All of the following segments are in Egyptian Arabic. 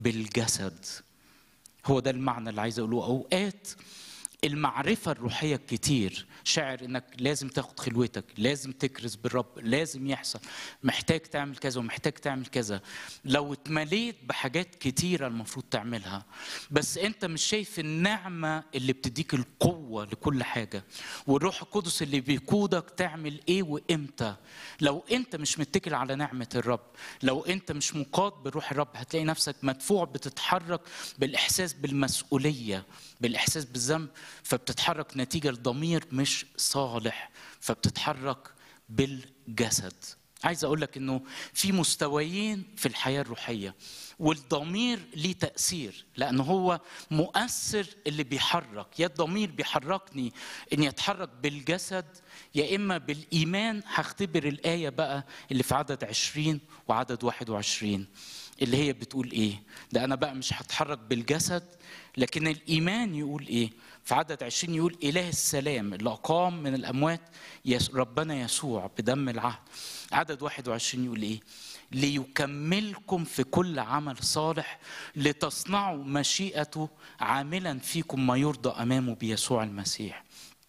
بالجسد هو ده المعنى اللي عايز اقوله اوقات المعرفة الروحية كتير شاعر انك لازم تاخد خلوتك لازم تكرز بالرب لازم يحصل محتاج تعمل كذا ومحتاج تعمل كذا لو اتمليت بحاجات كتيرة المفروض تعملها بس انت مش شايف النعمة اللي بتديك القوة لكل حاجة والروح القدس اللي بيقودك تعمل ايه وامتى لو انت مش متكل على نعمة الرب لو انت مش مقاد بروح الرب هتلاقي نفسك مدفوع بتتحرك بالاحساس بالمسؤولية بالاحساس بالذنب فبتتحرك نتيجه لضمير مش صالح فبتتحرك بالجسد عايز اقول لك انه في مستويين في الحياه الروحيه والضمير ليه تاثير لانه هو مؤثر اللي بيحرك يا الضمير بيحركني اني اتحرك بالجسد يا اما بالايمان هختبر الايه بقى اللي في عدد 20 وعدد 21 اللي هي بتقول ايه ده انا بقى مش هتحرك بالجسد لكن الايمان يقول ايه في عدد 20 يقول اله السلام اللي اقام من الاموات يس ربنا يسوع بدم العهد عدد 21 يقول ايه ليكملكم في كل عمل صالح لتصنعوا مشيئته عاملا فيكم ما يرضى امامه بيسوع المسيح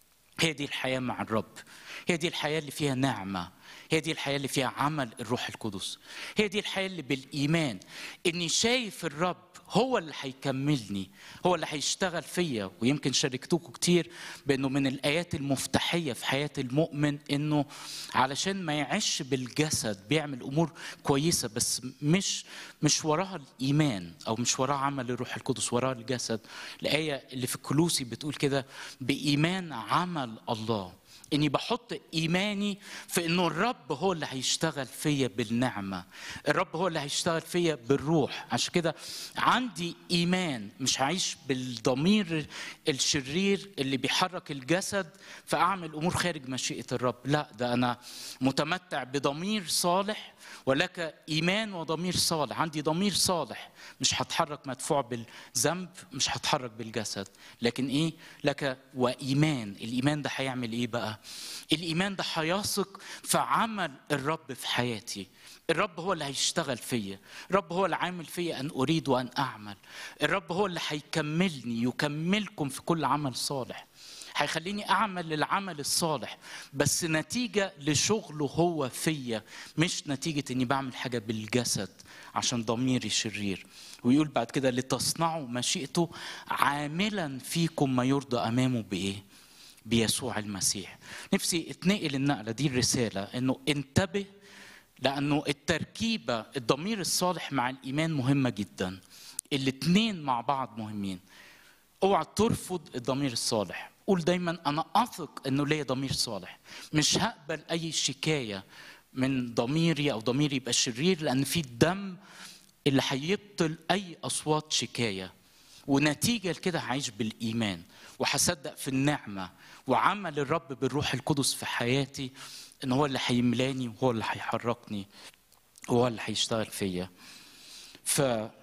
هي دي الحياه مع الرب هي دي الحياه اللي فيها نعمه هي دي الحياه اللي فيها عمل الروح القدس هي دي الحياه اللي بالايمان اني شايف الرب هو اللي هيكملني هو اللي هيشتغل فيا ويمكن شاركتكم كتير بانه من الايات المفتاحيه في حياه المؤمن انه علشان ما يعيش بالجسد بيعمل امور كويسه بس مش مش وراها الايمان او مش وراها عمل الروح القدس وراها الجسد الايه اللي في الكلوسي بتقول كده بايمان عمل الله اني بحط ايماني في انه الرب هو اللي هيشتغل فيا بالنعمه الرب هو اللي هيشتغل فيا بالروح عشان كده عندي ايمان مش هعيش بالضمير الشرير اللي بيحرك الجسد فاعمل امور خارج مشيئه الرب لا ده انا متمتع بضمير صالح ولك ايمان وضمير صالح عندي ضمير صالح مش هتحرك مدفوع بالذنب مش هتحرك بالجسد لكن ايه لك وايمان الايمان ده هيعمل ايه بقى الايمان ده هيثق في عمل الرب في حياتي الرب هو اللي هيشتغل فيا الرب هو اللي عامل فيا ان اريد وان اعمل الرب هو اللي هيكملني يكملكم في كل عمل صالح هيخليني اعمل العمل الصالح بس نتيجه لشغله هو فيا مش نتيجه اني بعمل حاجه بالجسد عشان ضميري شرير ويقول بعد كده لتصنعوا مشيئته عاملا فيكم ما يرضى امامه بايه بيسوع المسيح نفسي اتنقل النقله دي الرساله انه انتبه لانه التركيبه الضمير الصالح مع الايمان مهمه جدا الاتنين مع بعض مهمين اوعى ترفض الضمير الصالح قول دايما انا اثق انه ليا ضمير صالح مش هقبل اي شكايه من ضميري او ضميري يبقى شرير لان في الدم اللي هيبطل اي اصوات شكايه ونتيجه لكده هعيش بالايمان وهصدق في النعمه وعمل الرب بالروح القدس في حياتي ان هو اللي هيملاني وهو اللي هيحركني وهو اللي هيشتغل فيا ف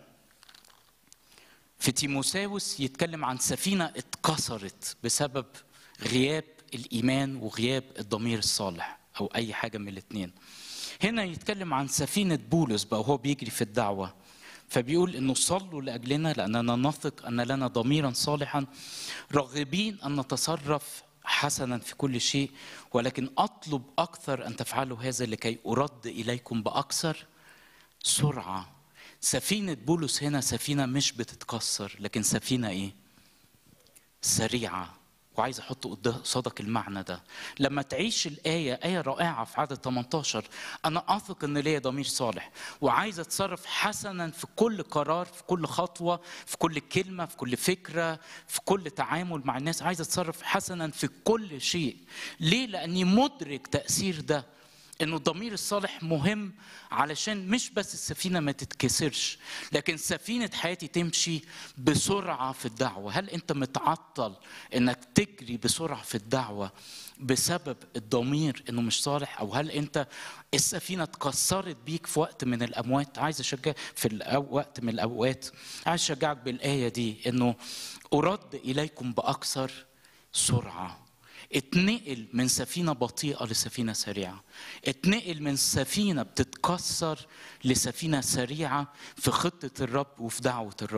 في تيموساوس يتكلم عن سفينه اتكسرت بسبب غياب الايمان وغياب الضمير الصالح او اي حاجه من الاثنين هنا يتكلم عن سفينه بولس بقى وهو بيجري في الدعوه فبيقول انه صلوا لاجلنا لاننا نثق ان لنا ضميرا صالحا راغبين ان نتصرف حسنا في كل شيء ولكن اطلب اكثر ان تفعلوا هذا لكي ارد اليكم باكثر سرعه سفينه بولس هنا سفينه مش بتتكسر لكن سفينه ايه سريعه وعايز احط قصادك المعنى ده لما تعيش الايه ايه رائعه في عدد 18 انا اثق ان ليا ضمير صالح وعايز اتصرف حسنا في كل قرار في كل خطوه في كل كلمه في كل فكره في كل تعامل مع الناس عايز اتصرف حسنا في كل شيء ليه لاني مدرك تاثير ده انه الضمير الصالح مهم علشان مش بس السفينه ما تتكسرش لكن سفينه حياتي تمشي بسرعه في الدعوه هل انت متعطل انك تجري بسرعه في الدعوه بسبب الضمير انه مش صالح او هل انت السفينه اتكسرت بيك في وقت من الاموات عايز اشجع في وقت من الاوقات عايز اشجعك بالايه دي انه ارد اليكم باكثر سرعه اتنقل من سفينة بطيئة لسفينة سريعة اتنقل من سفينة بتتكسر لسفينة سريعة في خطة الرب وفي دعوة الرب